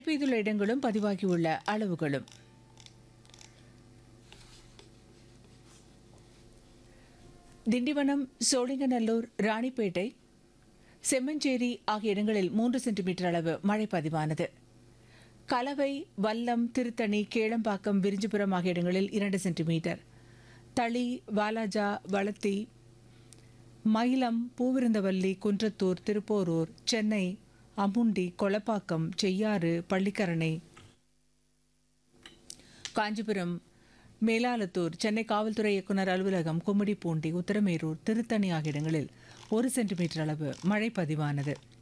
பெய்துள்ள இடங்களும் பதிவாகியுள்ள அளவுகளும் திண்டிவனம் சோழிங்கநல்லூர் ராணிப்பேட்டை செம்மஞ்சேரி ஆகிய இடங்களில் மூன்று சென்டிமீட்டர் அளவு மழை பதிவானது கலவை வல்லம் திருத்தணி கேளம்பாக்கம் விரிஞ்சிபுரம் ஆகிய இடங்களில் இரண்டு சென்டிமீட்டர் தளி வாலாஜா வளத்தி மயிலம் பூவிருந்தவல்லி குன்றத்தூர் திருப்போரூர் சென்னை அமுண்டி கொளப்பாக்கம் செய்யாறு பள்ளிக்கரணை காஞ்சிபுரம் மேலாலத்தூர் சென்னை காவல்துறை இயக்குனர் அலுவலகம் கும்மிடிப்பூண்டி உத்தரமேரூர் திருத்தணி ஆகிய இடங்களில் ஒரு சென்டிமீட்டர் அளவு மழை பதிவானது